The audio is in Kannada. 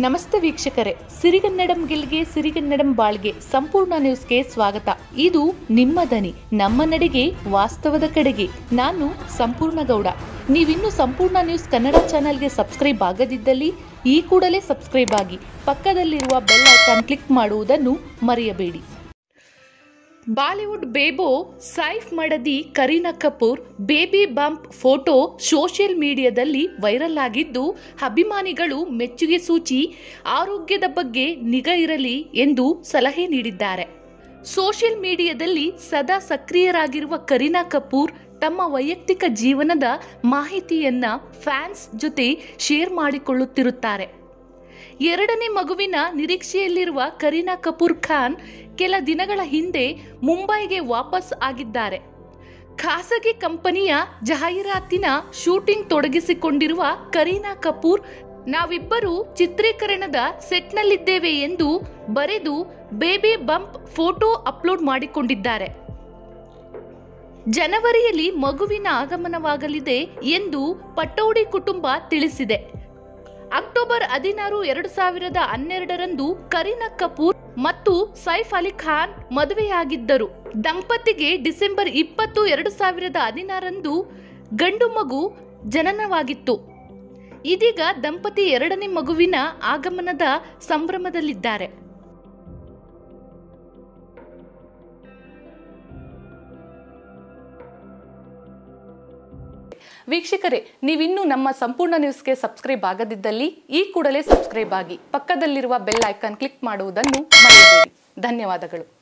ನಮಸ್ತೆ ವೀಕ್ಷಕರೇ ಸಿರಿಗನ್ನಡಂ ಗೆಲ್ಗೆ ಸಿರಿಗನ್ನಡಂ ಬಾಳ್ಗೆ ಸಂಪೂರ್ಣ ನ್ಯೂಸ್ಗೆ ಸ್ವಾಗತ ಇದು ನಿಮ್ಮ ದನಿ ನಮ್ಮ ನಡೆಗೆ ವಾಸ್ತವದ ಕಡೆಗೆ ನಾನು ಸಂಪೂರ್ಣ ಗೌಡ ನೀವಿನ್ನು ಸಂಪೂರ್ಣ ನ್ಯೂಸ್ ಕನ್ನಡ ಚಾನೆಲ್ಗೆ ಸಬ್ಸ್ಕ್ರೈಬ್ ಆಗದಿದ್ದಲ್ಲಿ ಈ ಕೂಡಲೇ ಸಬ್ಸ್ಕ್ರೈಬ್ ಆಗಿ ಪಕ್ಕದಲ್ಲಿರುವ ಬೆಲ್ ಐಕಾನ್ ಕ್ಲಿಕ್ ಮಾಡುವುದನ್ನು ಮರೆಯಬೇಡಿ ಬಾಲಿವುಡ್ ಬೇಬೋ ಸೈಫ್ ಮಡದಿ Kareena Kapoor baby bump photo social ಮೀಡಿಯಾದಲ್ಲಿ ವೈರಲ್ ಆಗಿದ್ದು ಅಭಿಮಾನಿಗಳು ಮೆಚ್ಚುಗೆ ಸೂಚಿ ಆರೋಗ್ಯದ ಬಗ್ಗೆ ನಿಗಾ ಇರಲಿ ಎಂದು ಸಲಹೆ ನೀಡಿದ್ದಾರೆ ಸೋಷಿಯಲ್ ಮೀಡಿಯಾದಲ್ಲಿ ಸದಾ ಸಕ್ರಿಯರಾಗಿರುವ ಕರೀನಾ ಕಪೂರ್ ತಮ್ಮ ವೈಯಕ್ತಿಕ ಜೀವನದ ಮಾಹಿತಿಯನ್ನ ಫ್ಯಾನ್ಸ್ ಜೊತೆ ಶೇರ್ ಮಾಡಿಕೊಳ್ಳುತ್ತಿರುತ್ತಾರೆ ಎರಡನೇ ಮಗುವಿನ ನಿರೀಕ್ಷೆಯಲ್ಲಿರುವ ಕರೀನಾ ಕಪೂರ್ ಖಾನ್ ಕೆಲ ದಿನಗಳ ಹಿಂದೆ ಮುಂಬೈಗೆ ವಾಪಸ್ ಆಗಿದ್ದಾರೆ ಖಾಸಗಿ ಕಂಪನಿಯ ಜಾಹೀರಾತಿನ ಶೂಟಿಂಗ್ ತೊಡಗಿಸಿಕೊಂಡಿರುವ ಕರೀನಾ ಕಪೂರ್ ನಾವಿಬ್ಬರು ಚಿತ್ರೀಕರಣದ ಸೆಟ್ನಲ್ಲಿದ್ದೇವೆ ಎಂದು ಬರೆದು ಬೇಬಿ ಬಂಪ್ ಫೋಟೋ ಅಪ್ಲೋಡ್ ಮಾಡಿಕೊಂಡಿದ್ದಾರೆ ಜನವರಿಯಲ್ಲಿ ಮಗುವಿನ ಆಗಮನವಾಗಲಿದೆ ಎಂದು ಪಟೌಡಿ ಕುಟುಂಬ ತಿಳಿಸಿದೆ ಅಕ್ಟೋಬರ್ ಹದಿನಾರು ಎರಡು ಸಾವಿರದ ಹನ್ನೆರಡರಂದು ಕರೀನಾ ಕಪೂರ್ ಮತ್ತು ಸೈಫ್ ಅಲಿ ಖಾನ್ ಮದುವೆಯಾಗಿದ್ದರು ದಂಪತಿಗೆ ಡಿಸೆಂಬರ್ ಇಪ್ಪತ್ತು ಎರಡು ಸಾವಿರದ ಹದಿನಾರಂದು ಗಂಡು ಮಗು ಜನನವಾಗಿತ್ತು ಇದೀಗ ದಂಪತಿ ಎರಡನೇ ಮಗುವಿನ ಆಗಮನದ ಸಂಭ್ರಮದಲ್ಲಿದ್ದಾರೆ ವೀಕ್ಷಕರೇ ನೀವಿನ್ನೂ ನಮ್ಮ ಸಂಪೂರ್ಣ ನ್ಯೂಸ್ಗೆ ಸಬ್ಸ್ಕ್ರೈಬ್ ಆಗದಿದ್ದಲ್ಲಿ ಈ ಕೂಡಲೇ ಸಬ್ಸ್ಕ್ರೈಬ್ ಆಗಿ ಪಕ್ಕದಲ್ಲಿರುವ ಬೆಲ್ ಐಕಾನ್ ಕ್ಲಿಕ್ ಮಾಡುವುದನ್ನು ಮರೆಯಬೇಡಿ ಧನ್ಯವಾದಗಳು